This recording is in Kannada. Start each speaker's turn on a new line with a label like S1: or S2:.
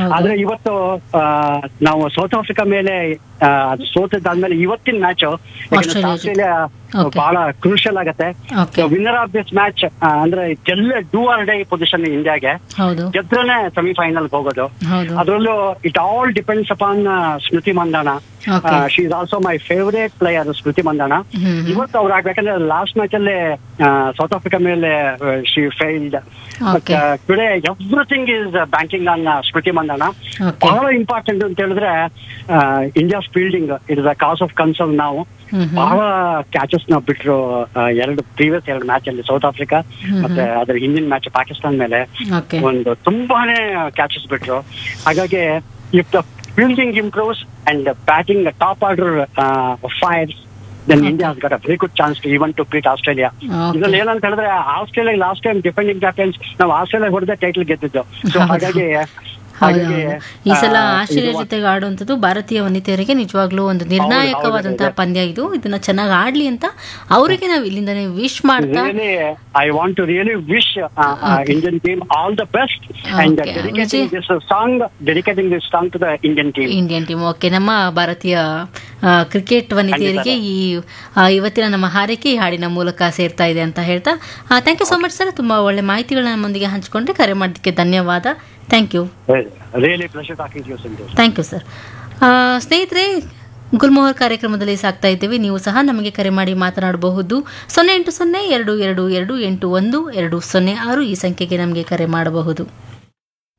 S1: ಹೌದು.
S2: ಆದ್ರೆ ಇವತ್ತು ಆ, ನಾವು ಸೌತ್ ಆಫ್ರಿಕಾ ಮೇಲೆ ಆ, ಅದು ಸೋತದಾದ್ಮೇಲೆ ಇವತ್ತಿನ ಮ್ಯಾಚ್
S1: ಆಸ್ಟ್ರೇಲಿಯಾ ಜೊತೆ.
S2: Australia
S1: Okay.
S2: ಬಹಳ ಕ್ರೂಷಲ್ ಆಗತ್ತೆ
S1: okay
S2: winner of this match ಅಂದ್ರೆ ಎಲ್ಲ ಡೂ ಆರ್ ಡೈ ಪೊಸಿಷನ್ ಇಂಡಿಯಾಗೆ
S1: ಹೌದು
S2: ಗೆದ್ರೇನೆ ಸೆಮಿಫೈನಲ್ ಹೋಗೋದು
S1: ಹೌದು
S2: ಅದರಲ್ಲೂ it all depends upon Smriti Mandhana
S1: okay
S2: she is also my favourite player Smriti Mandhana
S1: hmm
S2: ಇವತ್ತು ಅವ್ರು ಆಗ್ಬೇಕಂದ್ರೆ ಲಾಸ್ಟ್ ಮ್ಯಾಚ್ ಅಲ್ಲೇ ಸೌತ್ ಆಫ್ರಿಕಾ ಮೇಲೆ she failed but
S1: Okay.
S2: Today everything is banking on Smriti Mandhana
S1: okay
S2: ಬಹಳ ಇಂಪಾರ್ಟೆಂಟ್ ಅಂತ ಹೇಳಿದ್ರೆ India's fielding it is a cause of concern ನಾವು
S1: ಹ್ಮ್ ಹ್ಮ್.
S2: ಬಹಳ ಕ್ಯಾಚಸ್ ನ ಬಿಟ್ರು ಆ, ಎರಡು ಪ್ರೀವಿಯಸ್ ಎರಡು ಮ್ಯಾಚ್ ಅಲ್ಲಿ ಸೌತ್ ಆಫ್ರಿಕಾ
S1: ಹ್ಮ್
S2: ಮತ್ತೆ ಅದ್ರ ಹಿಂದಿನ ಮ್ಯಾಚ್ ಪಾಕಿಸ್ತಾನ ಮೇಲೆ
S1: ಓಕೆ
S2: ಒಂದು ತುಂಬಾನೇ ಕ್ಯಾಚಸ್ ಬಿಟ್ರು ಹಾಗಾಗಿ if the fielding improves and batting top order fires then
S1: Okay.
S2: India got a very good chance to even to beat Australia
S1: Okay.
S2: ಇದ್ರಲ್ಲಿ ಏನಂತ ಹೇಳಿದ್ರೆ Australia last time defending champions ನಾವು ಆಸ್ಟ್ರೇಲಿಯಾ ಹೊಡೆದ ಟೈಟಲ್ ಗೆದ್ದಿದ್ದು ಸೊ
S1: ಹೌದು.
S2: ಹಾಗಾಗಿ
S1: ಹೌದು
S2: ಹಾಗಾಗಿ
S1: ಹೌದು. ಈ ಸಲ
S2: ಆ,
S1: ಆಸ್ಟ್ರೇಲಿಯಾ
S2: ಇದು-
S1: ಜೊತೆಗೆ ಆಡುವಂಥದ್ದು ಭಾರತೀಯ ವನಿತೆಯರಿಗೆ ನಿಜವಾಗ್ಲೂ ಒಂದು ನಿರ್ಣಾಯಕವಾದಂತಹ
S2: ಹೌದು.
S1: ಪಂದ್ಯ ಇದು ಇದನ್ನ ಚೆನ್ನಾಗಿ ಆಡ್ಲಿ ಅಂತ ಅವರಿಗೆ ನಾವು ಇಲ್ಲಿಂದಾನೇ ವಿಶ್ ಮಾಡ್ತಾ
S2: really I want to really wish uh, uh, Indian team all the best and uh,
S1: Okay.
S2: dedicating
S1: Vijay.
S2: this uh, song dedicating this song to the Indian team.
S1: Indian team okay ನಮ್ಮ ಭಾರತೀಯ ಆ, ಕ್ರಿಕೆಟ್ ವನಿತೆಯರಿಗೆ ಈ ಆ, ಇವತ್ತಿನ ನಮ್ಮ ಹಾರೈಕೆ ಈ ಹಾಡಿನ ಮೂಲಕ ಸೇರ್ತಾ ಇದೆ ಅಂತ ಹೇಳ್ತಾ thank you so much sir ತುಂಬ ಒಳ್ಳೆ ಮಾಹಿತಿಗಳನ್ನ ನಮ್ಮೊಂದಿಗೆ ಹಂಚಿಕೊಂಡ್ರೆ ಕರೆ ಮಾಡೋದಕ್ಕೆ ಧನ್ಯವಾದ thank you
S2: Really pleasure talking to you, Sindhu.
S1: Thank you sir ಸ್ನೇಹಿತರೆ ಗುಲ್ಮೋಹರ್ ಕಾರ್ಯಕ್ರಮದಲ್ಲಿ ಸಾಕ್ತಾ ಇದ್ದೇವೆ ನೀವು ಸಹ ನಮಗೆ ಕರೆ ಮಾಡಿ ಮಾತನಾಡಬಹುದು ಸೊನ್ನೆ ಎಂಟು ಸೊನ್ನೆ ಎರಡು ಎರಡು ಎರಡು ಎಂಟು ಒಂದು ಎರಡು ಸೊನ್ನೆ ಆರು ಈ ಸಂಖ್ಯೆಗೆ ನಮಗೆ ಕರೆ ಮಾಡಬಹುದು